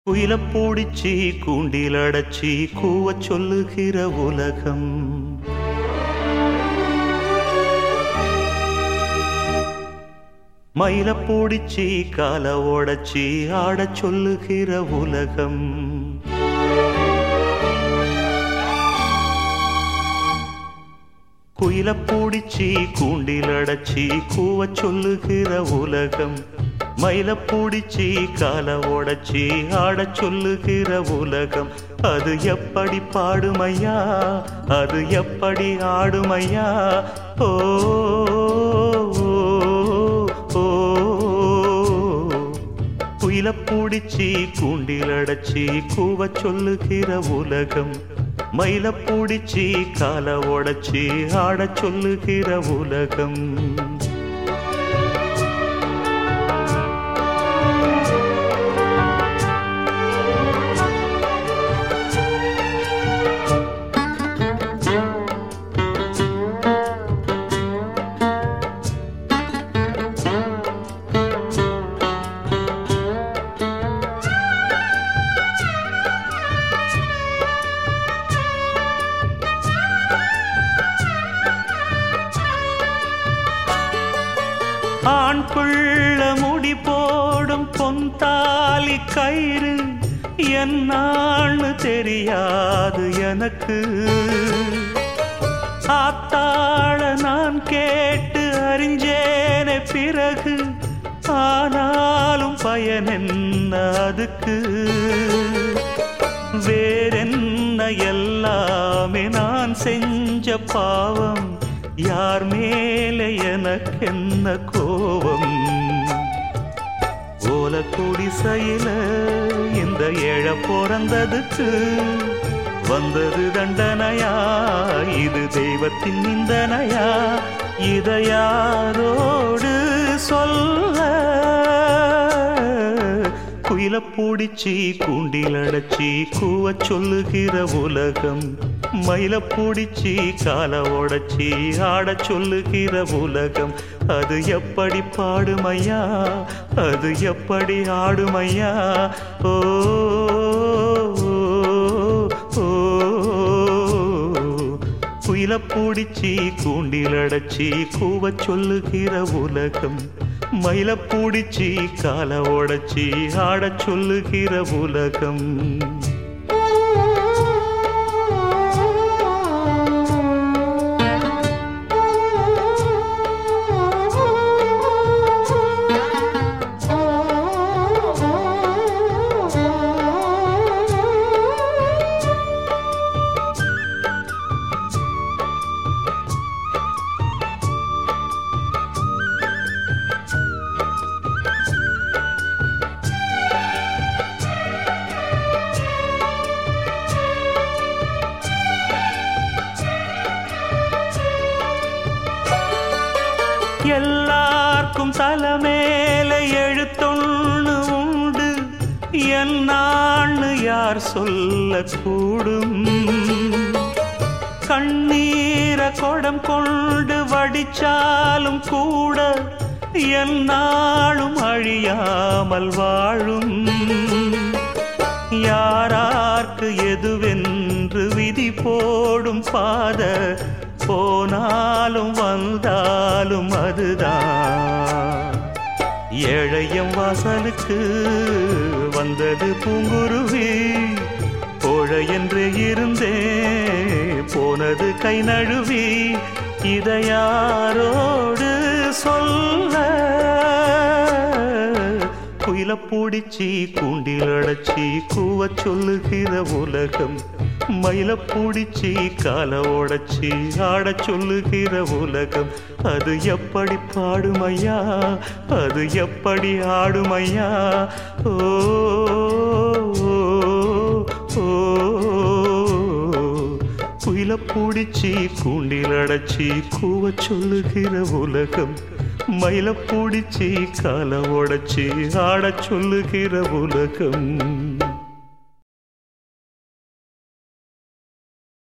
குயில பூடிச்சி கூண்டில் அடைச்சி கூவச் சொல்லுகிற உலகம் மயில பூடிச்சி கால ஓடச்சி ஆடச் சொல்லுகிற உலகம் குயில பூடிச்சி கூண்டில் அடைச்சி கூவச் சொல்லுகிற உலகம் மயில பூடிச்சி கால ஓடச்சி ஆடச் சொல்லுகிற உலகம் அது எப்படி பாடுமையா அது எப்படி ஆடுமையா ஓ ஓ, ஓ குயில பூடிச்சி கூண்டில் அடைச்சி கூவச் சொல்லுகிற உலகம் மயில பூடிச்சி கால உடைச்சி ஆடச் சொல்லுகிற உலகம் ஆண் பிள்ள முடி போடும் பொன்தாலி கயிறு என்னான்னு தெரியாது எனக்கு ஆத்தாள நான் கேட்டு அறிஞ்சேனே பிறகு ஆனாலும் பயன் என்ன அதுக்கு வேறென்ன எல்லாமே நான் செஞ்ச பாவம் யார் மேலே எனக்கென்ன கோபம் ஓல குடிசையில இந்த ஏழ பிறந்ததுக்கு வந்தது தண்டனையா இது தெய்வத்தின் நிந்தனையா இதை யாரோடு சொல்ல குயில பூடிச்சி கூண்டில் அடைச்சி கூவச் சொல்லுகிற உலகம் மயில பூடிச்சி கால உடைச்சி ஆடச் சொல்லுகிற உலகம் அது எப்படி பாடுமையா அது எப்படி ஆடுமையா ஓ ஓ, ஓ குயில பூடிச்சி கூண்டில் அடைச்சி கூவச் சொல்லுகிற உலகம் மயில பூடிச்சி கால உடைச்சி ஆடச் சொல்லுகிற உலகம் எல்லாருக்கும் தலைமேல எழுத்தொன்னு உண்டு என்னான்னு யார் சொல்லக்கூடும் கண்ணீர கொடம் கொண்டு வடிச்சாலும் கூட என்னாலும் அழியாமல் வாழும் யாரார்க்கு எதுவென்று விதி போடும் பாத போனாலும் வந்தாலும் அதுதான் ஏழையம் வாசலுக்கு வந்தது பூங்குருவி கோழை என்று இருந்தே போனது கை நழுவி இதை யாரோடு சொல்ல குயில பூடிச்சி கூண்டில் அடைச்சி கூவச் சொல்லுகிற உலகம் மயில பூடிச்சி கால உடைச்சி ஆடச் சொல்லுகிற உலகம் அது எப்படி பாடுமையா அது எப்படி ஆடுமையா ஓ ஓ, ஓ குயில பூடிச்சி கூண்டில் அடைச்சி கூவச் சொல்லுகிற உலகம் மயில பூடிச்சி கால உடைச்சி ஆடச் சொல்லுகிற உலகம்